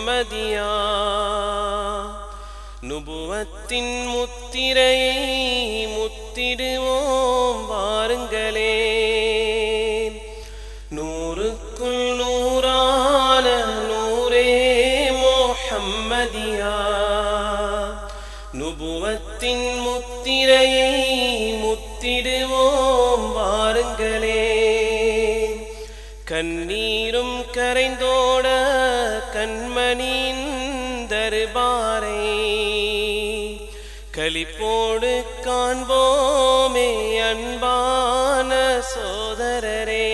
முஹம்மதியா நுபுவத்தின் முத்திரையை முத்திடுவோம் வாருங்களே நூறுக்குள் நூறான நூரே முஹம்மதியா நுபுவத்தின் முத்திரையை முத்திடுவோம் வாருங்களே கண்ணீரும் கரைந்தோட கண்மணியின் தருபாரை களிப்போடு காண்போமே அன்பான சோதரரே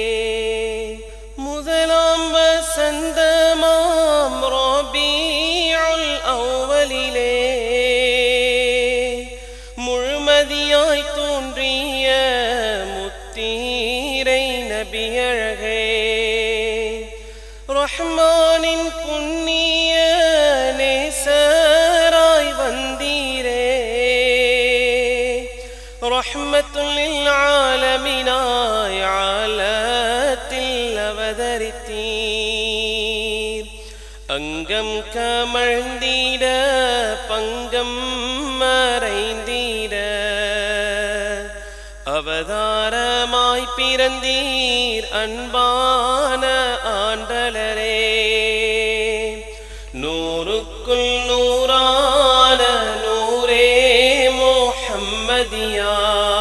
முதலாம் வசந்தமாம் ரபீஉல் அவ்வலிலே முழுமதியாய் தோன்றிய முத்தீரை நபியழகே ரஹ்மானின் புண்ணிய நேசராய் வந்தீரே ரஹ்மத்துல் ஆலமினாய் ஆலத்தில் அவதரித்தீர் அங்கம் கமழ்ந்திட பங்கம் மறைந்திட அவதாரமாய் பிறந்தீர் அன்பான ஆண்டலரே நூறுக்குள் நூறான நூரே மோஹம்மதியா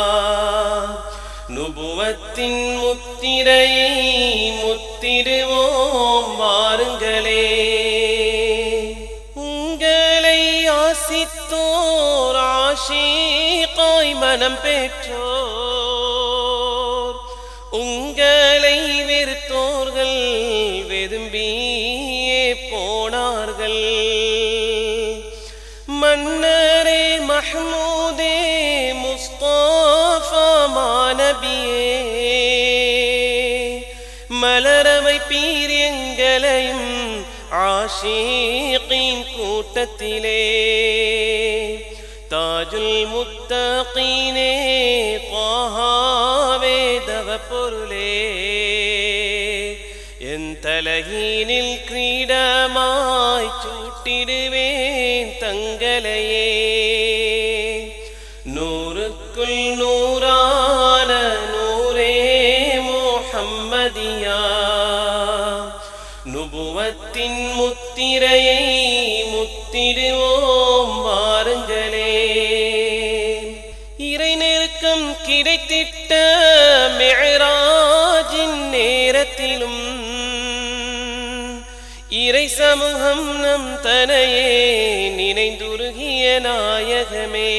நுபுவத்தின் முத்திரையை முத்திடுவோம் வாருங்களே உங்களை ஆசித்தோர் ஆஷிகாய் மனம் பெற்றோர் உங்களை வெறுத்தோர்கள் வெதும்பியே போனார்கள் மன்னரே மஹ்மூதே முஸ்தாஃபா மாநபியே மலரவை பீர் எங்களையும் ஆஷீகின் கூட்டத்திலே தாஜுல் முத்தகீனே பாவேதவ பொருளே என் தலகீனில் கிரீடமாய் சூட்டிடுவேன் தங்களையே நூறுக்குள் நூறான நூரே முஹம்மதியா நுபுவத்தின் முத்திரையை முத்திடுவோம் வாருங்களே இறை நெருக்கம் கிடைத்திட்ட மெஹராஜின் நேரத்திலும் இறை சமூகம் நம் தனையே நினைந்துருகிய நாயகமே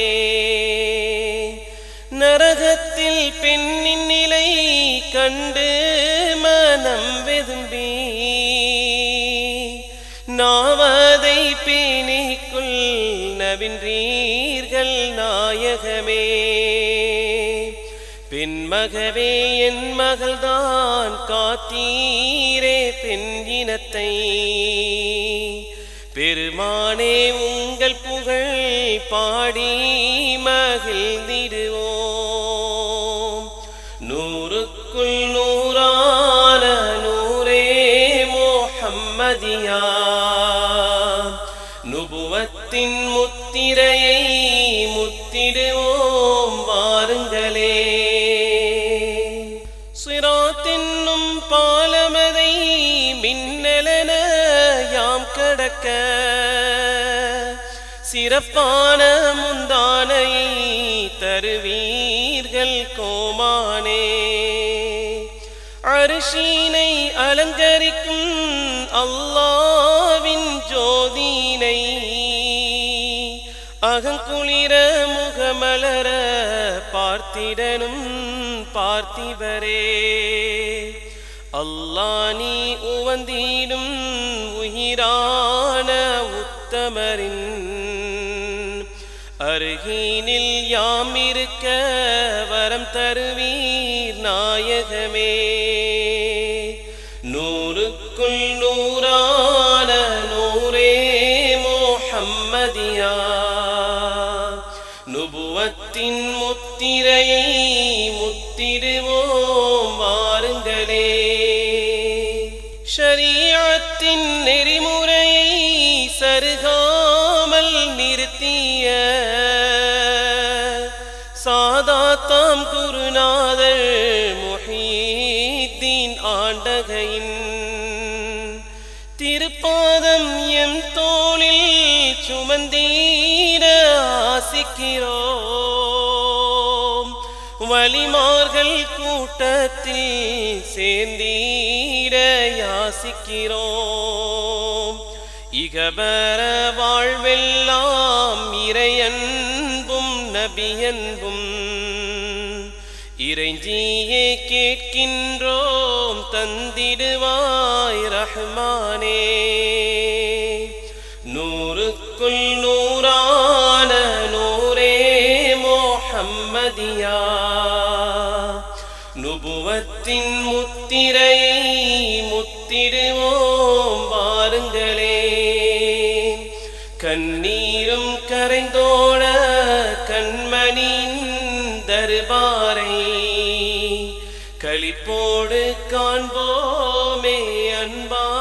நரகத்தில் பெண்ணின் நிலை கண்டு மனம் வெதும்பி நாவதை பேணிக்குள் நவின்றீர்கள் நாயகமே பெண்மகவே என் மகள்தான் காத்தீரே பெண் இனத்தை பெருமானே உங்கள் புகழ் பாடி மகிழ்ந்திடுவோம் நூறுக்குள் நூறான நூரே மோஹம்மதியா நுபுவத்தின் முத்திரையை முத்திடுவோம் வாருங்களே சிராத்தென்னும் பாலமதை மின்னலன யாம் கடக்க சிறப்பான முந்தானையை தருவீர்கள் கோமானே அரிசீனை அலங்கரிக்கும் அல்லாவின் ஜோதினை அகங்குளிர முகமலர பார்த்திடனும் பார்த்திவரே அல்லா நீ உவந்தீடும் உயிரான உத்தமரின் அருகினில் யாம் இருக்க வரம் தருவீர் நாயகமே நூறுக்குள் நூறான நூரே மோஹம்மதியா நுபுவத்தின் முத்திரையை முத்திடுவோம் வாருங்களே ஷரீஅத்தின் நெறிமுறையை தாண்டகையின் திருப்பாதம் எம் தோளில் சுமந்தீர ஆசிக்கிறோம் வலிமார்கள் கூட்டத்தில் சேர்ந்தீர யாசிக்கிறோம் இகபர வாழ்வெல்லாம் இறையன்பும் நபியன்பும் இறைஞ்சியே கேட்கின்றோம் தந்திடுவாய் ரஹ்மானே நூறுக்குள் நூறான நூரே மோஹம்மதியா நுபுவத்தின் முத்திரை முத்திடுவோம் வாருங்களே கண்ணீரும் கரைந்தோட கண்மணியின் தர்பாரை களிப்போடு காண்போமே அன்பா